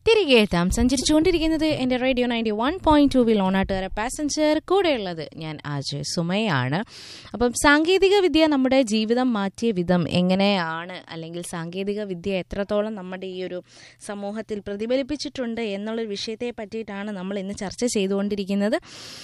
തിരികെ എത്താം സഞ്ചരിച്ചുകൊണ്ടിരിക്കുന്നത് എൻ്റെ റേഡിയോ നയൻറ്റി വൺ പോയിന്റ് ടൂവിൽ ഓണാട്ടുകാര പാസഞ്ചർ കൂടെയുള്ളത് ഞാൻ ആജ് സുമയാണ് അപ്പം സാങ്കേതിക വിദ്യ നമ്മുടെ ജീവിതം മാറ്റിയ വിധം എങ്ങനെയാണ് അല്ലെങ്കിൽ സാങ്കേതിക വിദ്യ എത്രത്തോളം നമ്മുടെ ഈ ഒരു സമൂഹത്തിൽ പ്രതിഫലിപ്പിച്ചിട്ടുണ്ട് എന്നുള്ളൊരു വിഷയത്തെ പറ്റിയിട്ടാണ് നമ്മൾ ഇന്ന് ചർച്ച ചെയ്തുകൊണ്ടിരിക്കുന്നത്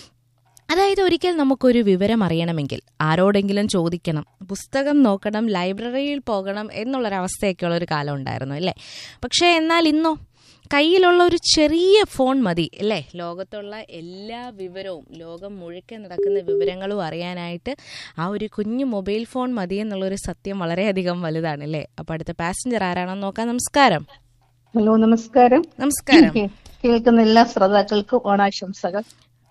അതായത് ഒരിക്കൽ നമുക്കൊരു വിവരം അറിയണമെങ്കിൽ ആരോടെങ്കിലും ചോദിക്കണം പുസ്തകം നോക്കണം ലൈബ്രറിയിൽ പോകണം എന്നുള്ളൊരവസ്ഥയൊക്കെയുള്ള ഒരു കാലം ഉണ്ടായിരുന്നു അല്ലേ പക്ഷേ എന്നാൽ ഇന്നോ കയ്യിലുള്ള ഒരു ചെറിയ ഫോൺ മതി അല്ലേ ലോകത്തുള്ള എല്ലാ വിവരവും ലോകം മുഴുക്കെ നടക്കുന്ന വിവരങ്ങളും അറിയാനായിട്ട് ആ ഒരു കുഞ്ഞു മൊബൈൽ ഫോൺ മതി എന്നുള്ളൊരു സത്യം വളരെയധികം വലുതാണ് അല്ലേ അപ്പോൾ അടുത്ത പാസഞ്ചർ ആരാണെന്ന് നോക്കാം നമസ്കാരം ഹലോ നമസ്കാരം നമസ്കാരം കേ- കേൾക്കുന്ന എല്ലാ ശ്രോതാക്കൾക്കും ഓണാശംസകൾ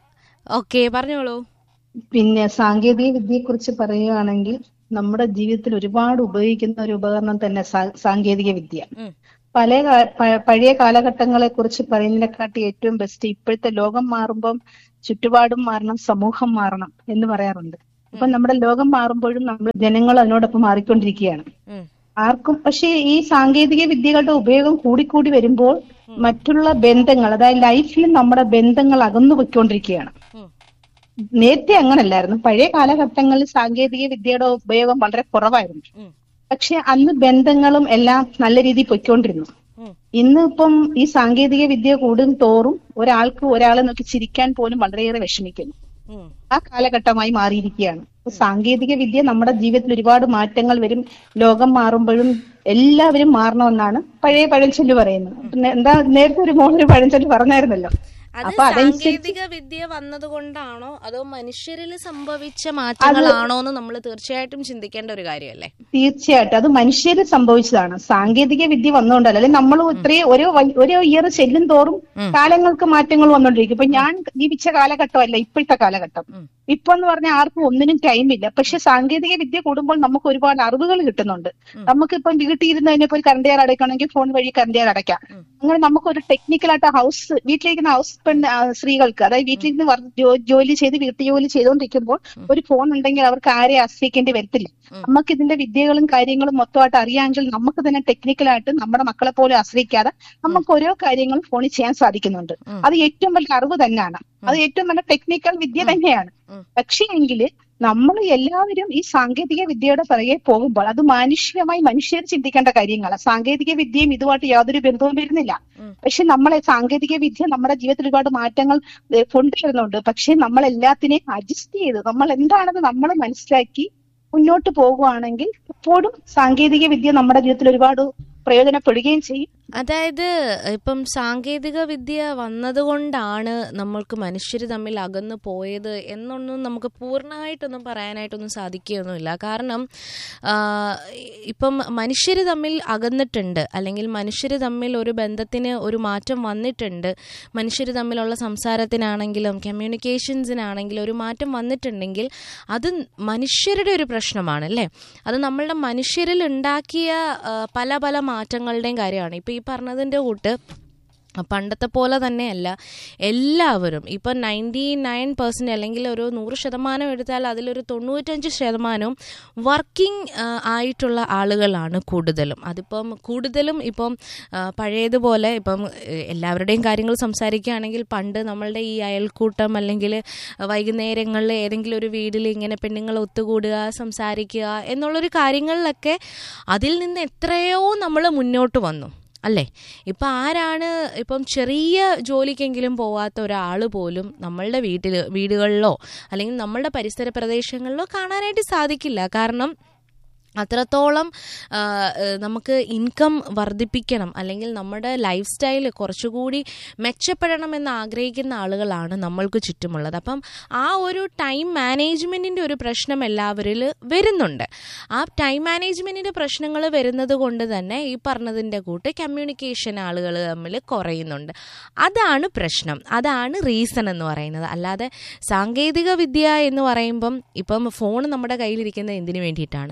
ഓക്കെ പറഞ്ഞോളൂ പിന്നെ സാങ്കേതിക വിദ്യയെ കുറിച്ച് പറയുകയാണെങ്കിൽ നമ്മുടെ ജീവിതത്തിൽ ഒരുപാട് ഉപയോഗിക്കുന്ന ഒരു ഉപകരണം തന്നെ സാ- സാങ്കേതിക വിദ്യ ഉം. പല കാ- പ- പഴയ കാലഘട്ടങ്ങളെ കുറിച്ച് പറയുന്നതിനെക്കാട്ടി ഏറ്റവും ബെസ്റ്റ് ഇപ്പോഴത്തെ ലോകം മാറുമ്പം ചുറ്റുപാടും മാറണം സമൂഹം മാറണം എന്ന് പറയാറുണ്ട് അപ്പൊ നമ്മുടെ ലോകം മാറുമ്പോഴും നമ്മൾ ജനങ്ങൾ അതിനോടൊപ്പം മാറിക്കൊണ്ടിരിക്കുകയാണ് ഉം. ആർക്കും പക്ഷേ ഈ സാങ്കേതിക വിദ്യകളുടെ ഉപയോഗം കൂടിക്കൂടി വരുമ്പോൾ മറ്റുള്ള ബന്ധങ്ങൾ അതായത് ലൈഫിൽ നമ്മുടെ ബന്ധങ്ങൾ അകന്നു പൊയ്ക്കൊണ്ടിരിക്കുകയാണ് ഉം. നേരത്തെ അങ്ങനല്ലായിരുന്നു പഴയ കാലഘട്ടങ്ങളിൽ സാങ്കേതിക വിദ്യയുടെ ഉപയോഗം വളരെ കുറവായിരുന്നു ഉം. പക്ഷെ അന്ന് ബന്ധങ്ങളും എല്ലാം നല്ല രീതിയിൽ പൊയ്ക്കൊണ്ടിരുന്നു ഉം. ഇന്ന് ഇപ്പം ഈ സാങ്കേതിക വിദ്യ കൂടും തോറും ഒരാൾക്ക് ഒരാളെ നോക്കി ചിരിക്കാൻ പോലും വളരെയേറെ വിഷമിക്കുന്നു ഉം. ആ കാലഘട്ടമായി മാറിയിരിക്കുകയാണ് അപ്പൊ സാങ്കേതിക വിദ്യ നമ്മുടെ ജീവിതത്തിൽ ഒരുപാട് മാറ്റങ്ങൾ വരും ലോകം മാറുമ്പോഴും എല്ലാവരും മാറണമെന്നാണ് പഴയ പഴഞ്ചൊല്ല് പറയുന്നത് പിന്നെ എന്താ നേരത്തെ ഒരു മോഹൻ ഒരു പഴഞ്ചൊല്ല് പറഞ്ഞായിരുന്നല്ലോ അത് അപ്പൊ അതനുസരിച്ച് സാങ്കേതിക വിദ്യ വന്നത് കൊണ്ടാണോ അതോ മനുഷ്യരിൽ സംഭവിച്ച മാറ്റങ്ങളാണോ എന്ന് നമ്മൾ തീർച്ചയായിട്ടും ചിന്തിക്കേണ്ട ഒരു കാര്യമല്ലേ തീർച്ചയായിട്ടും അത് മനുഷ്യര് സംഭവിച്ചതാണ് സാങ്കേതിക വിദ്യ വന്നുകൊണ്ടല്ല അല്ലെ നമ്മൾ ഇത്രയും ഓരോ വ- ഓരോ ഇയർ ചെല്ലും തോറും കാലങ്ങൾക്ക് മാറ്റങ്ങൾ വന്നുകൊണ്ടിരിക്കും ഇപ്പൊ ഞാൻ ജീവിച്ച കാലഘട്ടമല്ല ഇപ്പോഴത്തെ കാലഘട്ടം ഉം. ഇപ്പൊ എന്ന് പറഞ്ഞാൽ ആർക്കും ഒന്നിനും ടൈമില്ല പക്ഷെ സാങ്കേതിക വിദ്യ കൂടുമ്പോൾ നമുക്ക് ഒരുപാട് അറിവുകൾ കിട്ടുന്നുണ്ട് നമുക്കിപ്പം വീട്ടിൽ ഇരുന്ന് തന്നെ പോയി കറണ്ട് ചാർജ് അടയ്ക്കണമെങ്കിൽ ഫോൺ വഴി കറണ്ട് ചാർജ് അടയ്ക്കാം അങ്ങനെ നമുക്കൊരു ടെക്നിക്കലായിട്ട് ഹൗസ് വീട്ടിലിരിക്കുന്ന ഹൗസ് പെൺ ആ, സ്ത്രീകൾക്ക് അതായത് വീട്ടിലിരുന്ന് വർ- ജോ- ജോലി ചെയ്ത് വീട്ടു ജോലി ചെയ്തുകൊണ്ടിരിക്കുമ്പോൾ ഒരു ഫോൺ ഉണ്ടെങ്കിൽ അവർക്ക് ആരെ ആശ്രയിക്കേണ്ടി വരത്തില്ല നമുക്ക് ഇതിന്റെ വിദ്യകളും കാര്യങ്ങളും മൊത്തമായിട്ട് അറിയാമെങ്കിൽ നമുക്ക് തന്നെ ടെക്നിക്കലായിട്ട് നമ്മുടെ മക്കളെ പോലും ആശ്രയിക്കാതെ നമുക്ക് ഓരോ കാര്യങ്ങളും ഫോണിൽ ചെയ്യാൻ സാധിക്കുന്നുണ്ട് അത് ഏറ്റവും വലിയ അറിവ് തന്നെയാണ് അത് ഏറ്റവും നല്ല ടെക്നിക്കൽ വിദ്യ തന്നെയാണ് ഉം. പക്ഷേ എങ്കിൽ നമ്മൾ എല്ലാവരും ഈ സാങ്കേതിക വിദ്യയുടെ പിറകെ പോകുമ്പോൾ അത് മാനുഷികമായി മനുഷ്യർ ചിന്തിക്കേണ്ട കാര്യങ്ങളാണ് സാങ്കേതിക വിദ്യയും ഇതുമായിട്ട് യാതൊരു ബന്ധവും വരുന്നില്ല ഉം. പക്ഷെ നമ്മളെ സാങ്കേതിക വിദ്യ നമ്മുടെ ജീവിതത്തിൽ ഒരുപാട് മാറ്റങ്ങൾ ഏഹ്, കൊണ്ടുവരുന്നുണ്ട് പക്ഷെ നമ്മൾ എല്ലാത്തിനെയും അഡ്ജസ്റ്റ് ചെയ്ത് നമ്മൾ എന്താണെന്ന് നമ്മൾ മനസ്സിലാക്കി മുന്നോട്ട് പോകുവാണെങ്കിൽ എപ്പോഴും സാങ്കേതിക വിദ്യ നമ്മുടെ ജീവിതത്തിൽ ഒരുപാട് പ്രയോജനപ്പെടുകയും ചെയ്യും അതായത് ഇപ്പം സാങ്കേതിക വിദ്യ വന്നതുകൊണ്ടാണ് നമ്മൾക്ക് മനുഷ്യർ തമ്മിൽ അകന്നു പോയത് എന്നൊന്നും നമുക്ക് പൂർണ്ണമായിട്ടൊന്നും പറയാനായിട്ടൊന്നും സാധിക്കുകയൊന്നുമില്ല കാരണം ആ, ഇപ്പം മനുഷ്യർ തമ്മിൽ അകന്നിട്ടുണ്ട് അല്ലെങ്കിൽ മനുഷ്യർ തമ്മിൽ ഒരു ബന്ധത്തിന് ഒരു മാറ്റം വന്നിട്ടുണ്ട് മനുഷ്യർ തമ്മിലുള്ള സംസാരത്തിനാണെങ്കിലും കമ്മ്യൂണിക്കേഷൻസിനാണെങ്കിലും ഒരു മാറ്റം വന്നിട്ടുണ്ടെങ്കിൽ അത് മനുഷ്യരുടെ ഒരു പ്രശ്നമാണ് അല്ലേ അത് നമ്മളുടെ മനുഷ്യരിൽ ഉണ്ടാക്കിയ ആ, പല പല മാറ്റങ്ങളുടെയും കാര്യമാണ് ഇപ്പം ഈ പറഞ്ഞതിൻ്റെ കൂട്ട് പണ്ടത്തെ പോലെ തന്നെയല്ല എല്ലാവരും ഇപ്പം നയൻറ്റി നയൻ പെർസെൻറ്റ് അല്ലെങ്കിൽ ഒരു നൂറ് ശതമാനം എടുത്താൽ അതിലൊരു തൊണ്ണൂറ്റഞ്ച് ശതമാനവും വർക്കിംഗ് ആയിട്ടുള്ള ആളുകളാണ് കൂടുതലും അതിപ്പം കൂടുതലും ഇപ്പം ആ, പഴയതുപോലെ ഇപ്പം ഏഹ്, എല്ലാവരുടെയും കാര്യങ്ങൾ സംസാരിക്കുകയാണെങ്കിൽ പണ്ട് നമ്മളുടെ ഈ അയൽക്കൂട്ടം അല്ലെങ്കിൽ വൈകുന്നേരങ്ങളിൽ ഏതെങ്കിലും ഒരു വീട്ടിൽ ഇങ്ങനെ പെണ്ണുങ്ങൾ ഒത്തുകൂടുക സംസാരിക്കുക എന്നുള്ളൊരു കാര്യങ്ങളിലൊക്കെ അതിൽ നിന്ന് എത്രയോ നമ്മൾ മുന്നോട്ട് വന്നു അല്ലേ ഇപ്പം ആരാണ് ഇപ്പം ചെറിയ ജോലിക്കെങ്കിലും പോവാത്ത ഒരാൾ പോലും നമ്മളുടെ വീട്ടിൽ വീടുകളിലോ അല്ലെങ്കിൽ നമ്മളുടെ പരിസര പ്രദേശങ്ങളിലോ കാണാനായിട്ട് സാധിക്കില്ല കാരണം അത്രത്തോളം ആ, ഏഹ്, നമുക്ക് ഇൻകം വർദ്ധിപ്പിക്കണം അല്ലെങ്കിൽ നമ്മുടെ ലൈഫ് സ്റ്റൈൽ കുറച്ചുകൂടി മെച്ചപ്പെടണം എന്ന് ആഗ്രഹിക്കുന്ന ആളുകളാണ് നമ്മൾക്ക് ചുറ്റുമുള്ളത് അപ്പം ആ ഒരു ടൈം മാനേജ്മെൻറ്റിൻ്റെ ഒരു പ്രശ്നം എല്ലാവരിൽ വരുന്നുണ്ട് ആ ടൈം മാനേജ്മെൻറ്റിൻ്റെ പ്രശ്നങ്ങൾ വരുന്നത് കൊണ്ട് തന്നെ ഈ പറഞ്ഞതിൻ്റെ കൂട്ട് കമ്മ്യൂണിക്കേഷൻ ആളുകൾ തമ്മിൽ കുറയുന്നുണ്ട് അതാണ് പ്രശ്നം അതാണ് റീസൺ എന്ന് പറയുന്നത് അല്ലാതെ സാങ്കേതിക വിദ്യ എന്ന് പറയുമ്പം ഇപ്പം ഫോൺ നമ്മുടെ കയ്യിലിരിക്കുന്നത് എന്തിനു വേണ്ടിയിട്ടാണ് കമ്മ്യൂണിക്കേഷൻ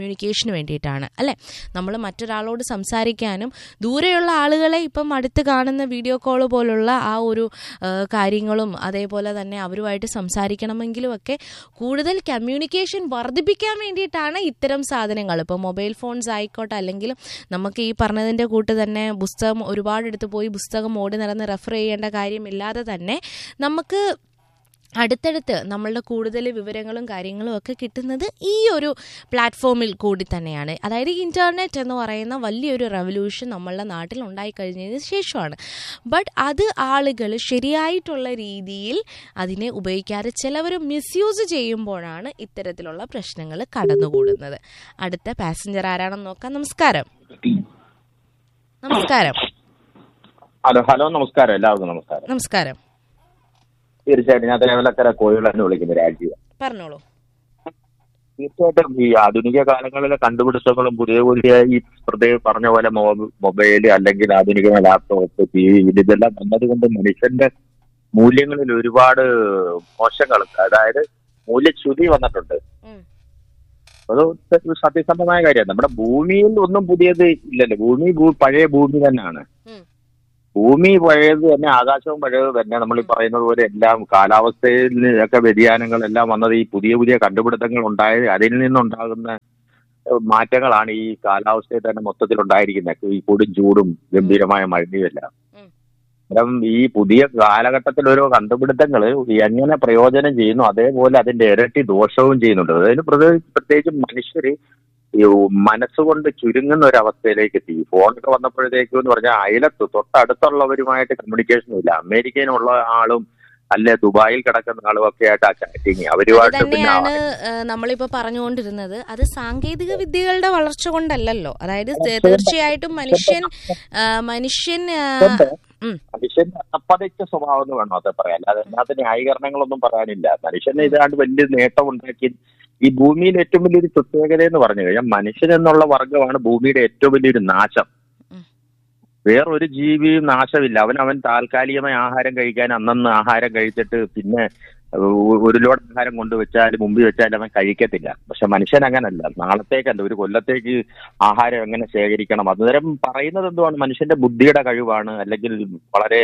കമ്മ്യൂണിക്കേഷന് വേണ്ടിയിട്ടാണ് അല്ലേ നമ്മൾ മറ്റൊരാളോട് സംസാരിക്കാനും ദൂരെയുള്ള ആളുകളെ ഇപ്പം അടുത്ത് കാണുന്ന വീഡിയോ കോൾ പോലുള്ള ആ ഒരു ആ, കാര്യങ്ങളും അതേപോലെ തന്നെ അവരുമായിട്ട് സംസാരിക്കണമെങ്കിലും ഒക്കെ കൂടുതൽ കമ്മ്യൂണിക്കേഷൻ വർദ്ധിപ്പിക്കാൻ വേണ്ടിയിട്ടാണ് ഇത്തരം സാധനങ്ങൾ ഇപ്പോൾ മൊബൈൽ ഫോൺസ് ആയിക്കോട്ടെ അല്ലെങ്കിൽ നമുക്ക് ഈ പറഞ്ഞതിൻ്റെ കൂട്ട് തന്നെ പുസ്തകം ഒരുപാടെടുത്ത് പോയി പുസ്തകം ഓടി നടന്ന് റെഫർ ചെയ്യേണ്ട കാര്യമില്ലാതെ തന്നെ നമുക്ക് അടുത്തടുത്ത് നമ്മളുടെ കൂടുതൽ വിവരങ്ങളും കാര്യങ്ങളും ഒക്കെ കിട്ടുന്നത് ഈ ഒരു പ്ലാറ്റ്ഫോമിൽ കൂടി തന്നെയാണ് അതായത് ഇൻ്റർനെറ്റ് എന്ന് പറയുന്ന വലിയൊരു റെവല്യൂഷൻ നമ്മളുടെ നാട്ടിൽ ഉണ്ടായിക്കഴിഞ്ഞതിന് ശേഷമാണ് ബട്ട് അത് ആളുകൾ ശരിയായിട്ടുള്ള രീതിയിൽ അതിനെ ഉപയോഗിക്കാതെ ചിലവർ മിസ്യൂസ് ചെയ്യുമ്പോഴാണ് ഇത്തരത്തിലുള്ള പ്രശ്നങ്ങൾ കടന്നുകൂടുന്നത് അടുത്ത പാസഞ്ചർ ആരാണെന്ന് നോക്കാം നമസ്കാരം നമസ്കാരം ഹലോ ഹലോ നമസ്കാരം എല്ലാവർക്കും നമസ്കാരം നമസ്കാരം തീർച്ചയായിട്ടും ഞാൻ തേവലക്കര കോഴികളെന്ന് വിളിക്കുന്ന രാജീവ് പറഞ്ഞോളൂ തീർച്ചയായിട്ടും ഈ ആധുനിക കാലങ്ങളിലെ കണ്ടുപിടുത്തങ്ങളും പുതിയ പുതിയ ഈ പ്രത്യേകം പറഞ്ഞ പോലെ മൊബൈൽ അല്ലെങ്കിൽ ആധുനിക ലാപ്ടോപ്പ് ടി വി ഇതെല്ലാം വന്നതുകൊണ്ട് മനുഷ്യന്റെ മൂല്യങ്ങളിൽ ഒരുപാട് മോശങ്ങൾ അതായത് മൂല്യച്യുതി വന്നിട്ടുണ്ട് ഉം. അത് ഒരു സത്യസന്ധമായ കാര്യമാണ് നമ്മുടെ ഭൂമിയിൽ ഒന്നും പുതിയത് ഇല്ലല്ലോ ഭൂമി ഭൂ- പഴയ ഭൂമി തന്നെയാണ് ഉം. ഭൂമി പഴയത് തന്നെ ആകാശവും പഴയത് തന്നെ നമ്മൾ ഈ പറയുന്നത് പോലെ എല്ലാം കാലാവസ്ഥയിൽ ഒക്കെ വ്യതിയാനങ്ങളെല്ലാം വന്നത് ഈ പുതിയ പുതിയ കണ്ടുപിടുത്തങ്ങൾ ഉണ്ടായത് അതിൽ നിന്നുണ്ടാകുന്ന ഏഹ്, മാറ്റങ്ങളാണ് ഈ കാലാവസ്ഥയിൽ തന്നെ മൊത്തത്തിൽ ഉണ്ടായിരിക്കുന്നത് ഈ കൊടും ചൂടും ഗംഭീരമായ മഴയും എല്ലാം ഉം. അന്നേരം ഈ പുതിയ കാലഘട്ടത്തിൽ ഓരോ കണ്ടുപിടുത്തങ്ങൾ എങ്ങനെ പ്രയോജനം ചെയ്യുന്നു അതേപോലെ അതിന്റെ ഇരട്ടി ദോഷവും ചെയ്യുന്നുണ്ട് അതിന് പ്രത്യേകിച്ച് പ്രത്യേകിച്ച് മനുഷ്യര് ഈ മനസ്സുകൊണ്ട് ചുരുങ്ങുന്ന ഒരു അവസ്ഥയിലേക്ക് എത്തി ഈ ഫോണൊക്കെ വന്നപ്പോഴത്തേക്കും എന്ന് പറഞ്ഞാൽ അയലത്ത് തൊട്ടടുത്തുള്ളവരുമായിട്ട് കമ്മ്യൂണിക്കേഷൻ ഇല്ല അമേരിക്കയിലുള്ള ആളും അല്ലെ ദുബായിൽ കിടക്കുന്ന ആളും ഒക്കെ ആയിട്ട് ആ ചാറ്റിങ് അത് അവരുമായിട്ട് പിന്നെ തന്നെയാണ് ഏഹ്, നമ്മളിപ്പോ പറഞ്ഞുകൊണ്ടിരുന്നത് അത് സാങ്കേതിക വിദ്യകളുടെ വളർച്ച കൊണ്ടല്ലല്ലോ അതായത് തീ- തീർച്ചയായിട്ടും മനുഷ്യൻ ആ, മനുഷ്യൻ ആ, ഉം, മനുഷ്യന്റെ അപ്പതച്ച സ്വഭാവം എന്ന് വേണം അത് പറയാൻ അല്ലാതെ അതിനകത്ത് ന്യായീകരണങ്ങളൊന്നും പറയാനില്ല മനുഷ്യനെ ഇതാണ്ട് വലിയ നേട്ടം ഉണ്ടാക്കി ഈ ഭൂമിയിൽ ഏറ്റവും വലിയൊരു പ്രത്യേകത എന്ന് പറഞ്ഞു കഴിഞ്ഞാൽ മനുഷ്യൻ എന്നുള്ള വർഗമാണ് ഭൂമിയുടെ ഏറ്റവും വലിയൊരു നാശം ഉം. വേറൊരു ജീവിയും നാശമില്ല അവൻ അവൻ താൽക്കാലികമായി ആഹാരം കഴിക്കാൻ അന്നന്ന് ആഹാരം കഴിച്ചിട്ട് പിന്നെ ഒ- ഒരു ലോഡ് ആഹാരം കൊണ്ടുവച്ചാൽ മുമ്പിൽ വെച്ചാൽ അവൻ കഴിക്കത്തില്ല പക്ഷെ മനുഷ്യൻ അങ്ങനല്ല നാളത്തേക്കല്ല ഒരു കൊല്ലത്തേക്ക് ആഹാരം എങ്ങനെ ശേഖരിക്കണം അന്നേരം പറയുന്നത് എന്തുവാണ് മനുഷ്യന്റെ ബുദ്ധിയുടെ കഴിവാണ് അല്ലെങ്കിൽ വളരെ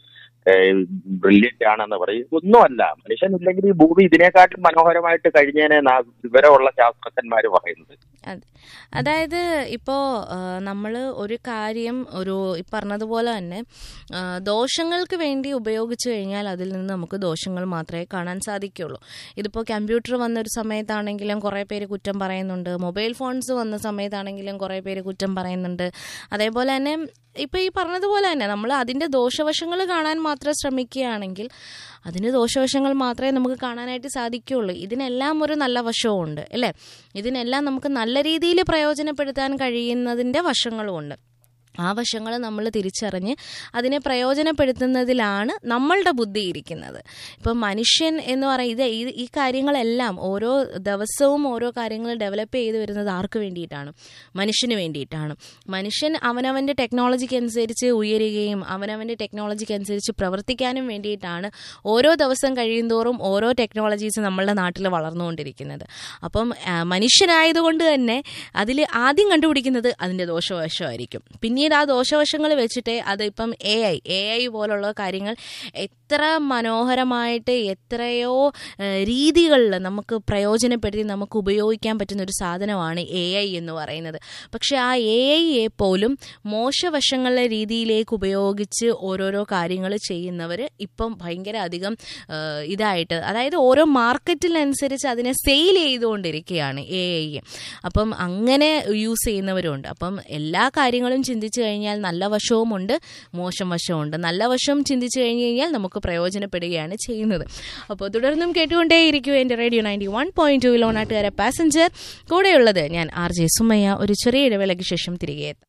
ബ്രില്യന്റ് ആണെന്ന് പറയും ഒന്നുമല്ല മനുഷ്യനില്ലെങ്കിൽ ഈ ഭൂമി ഇതിനെക്കാട്ടും മനോഹരമായിട്ട് കഴിഞ്ഞേനെ നാ- വിവരമുള്ള ശാസ്ത്രജ്ഞന്മാർ പറയുന്നത് അതെ അതായത് ഇപ്പോൾ നമ്മൾ ഒരു കാര്യം ഒരു ഈ പറഞ്ഞതുപോലെ തന്നെ ആ, ദോഷങ്ങൾക്ക് വേണ്ടി ഉപയോഗിച്ചു കഴിഞ്ഞാൽ അതിൽ നിന്ന് നമുക്ക് ദോഷങ്ങൾ മാത്രമേ കാണാൻ സാധിക്കുകയുള്ളൂ ഇതിപ്പോൾ കമ്പ്യൂട്ടർ വന്ന ഒരു സമയത്താണെങ്കിലും കുറേ പേര് കുറ്റം പറയുന്നുണ്ട് മൊബൈൽ ഫോൺസ് വന്ന സമയത്താണെങ്കിലും കുറേ പേര് കുറ്റം പറയുന്നുണ്ട് അതേപോലെ തന്നെ ഇപ്പോൾ ഈ പറഞ്ഞതുപോലെ തന്നെ നമ്മൾ അതിൻ്റെ ദോഷവശങ്ങൾ കാണാൻ മാത്രം ശ്രമിക്കുകയാണെങ്കിൽ അതിന് ദോഷവശങ്ങൾ മാത്രമേ നമുക്ക് കാണാനായിട്ട് സാധിക്കുകയുള്ളൂ ഇതിനെല്ലാം ഒരു നല്ല വശവും ഉണ്ട് അല്ലേ ഇതിനെല്ലാം നമുക്ക് നല്ല രീതിയിൽ പ്രയോജനപ്പെടുത്താൻ കഴിയുന്നതിൻ്റെ വശങ്ങളും ഉണ്ട് ആ വശങ്ങൾ നമ്മൾ തിരിച്ചറിഞ്ഞ് അതിനെ പ്രയോജനപ്പെടുത്തുന്നതിലാണ് നമ്മളുടെ ബുദ്ധി ഇരിക്കുന്നത് ഇപ്പം മനുഷ്യൻ എന്ന് പറയുന്നത് ഈ ഈ കാര്യങ്ങളെല്ലാം ഓരോ ദിവസവും ഓരോ കാര്യങ്ങൾ ഡെവലപ്പ് ചെയ്ത് വരുന്നത് ആർക്ക് വേണ്ടിയിട്ടാണ് മനുഷ്യന് വേണ്ടിയിട്ടാണ് മനുഷ്യൻ അവനവൻ്റെ ടെക്നോളജിക്ക് അനുസരിച്ച് ഉയരുകയും അവനവൻ്റെ ടെക്നോളജിക്ക് അനുസരിച്ച് പ്രവർത്തിക്കാനും വേണ്ടിയിട്ടാണ് ഓരോ ദിവസം കഴിയുന്തോറും ഓരോ ടെക്നോളജീസ് നമ്മളുടെ നാട്ടിൽ വളർന്നുകൊണ്ടിരിക്കുന്നത് അപ്പം ആ, മനുഷ്യനായതുകൊണ്ട് തന്നെ അതിൽ ആദ്യം കണ്ടുപിടിക്കുന്നത് അതിൻ്റെ ദോഷവശമായിരിക്കും പിന്നീട് ആ ദോഷവശങ്ങൾ വെച്ചിട്ട് അത് ഇപ്പം എ ഐ എ ഐ പോലുള്ള കാര്യങ്ങൾ എത്ര മനോഹരമായിട്ട് എത്രയോ രീതികളിൽ നമുക്ക് പ്രയോജനപ്പെടുത്തി നമുക്ക് ഉപയോഗിക്കാൻ പറ്റുന്ന ഒരു സാധനമാണ് എ ഐ എന്ന് പറയുന്നത് പക്ഷെ ആ എ ഐയെ പോലും മോശവശങ്ങളുടെ രീതിയിലേക്ക് ഉപയോഗിച്ച് ഓരോരോ കാര്യങ്ങൾ ചെയ്യുന്നവർ ഇപ്പം ഭയങ്കര അധികം ആ, ഇതായിട്ട് അതായത് ഓരോ മാർക്കറ്റിനനുസരിച്ച് അതിനെ സെയിൽ ചെയ്തുകൊണ്ടിരിക്കുകയാണ് എ ഐ അപ്പം അങ്ങനെ യൂസ് ചെയ്യുന്നവരുണ്ട് അപ്പം എല്ലാ കാര്യങ്ങളും ചിന്തിച്ചു കഴിഞ്ഞാൽ നല്ല വശവുമുണ്ട് മോശം വശവുമുണ്ട് നല്ല വശം ചിന്തിച്ചു കഴിഞ്ഞ് കഴിഞ്ഞാൽ നമുക്ക് പ്രയോജനപ്പെടുകയാണ് ചെയ്യുന്നത് അപ്പോൾ തുടർന്നും കേട്ടുകൊണ്ടേയിരിക്കും എൻ്റെ radio ninety one point two ലോണാട്ടുകാരെ പാസഞ്ചർ കൂടെയുള്ളത് ഞാൻ ആർ ജെ സുമയ്യ ഒരു ചെറിയ ഇടവേളയ്ക്ക് ശേഷം തിരികെ എത്താം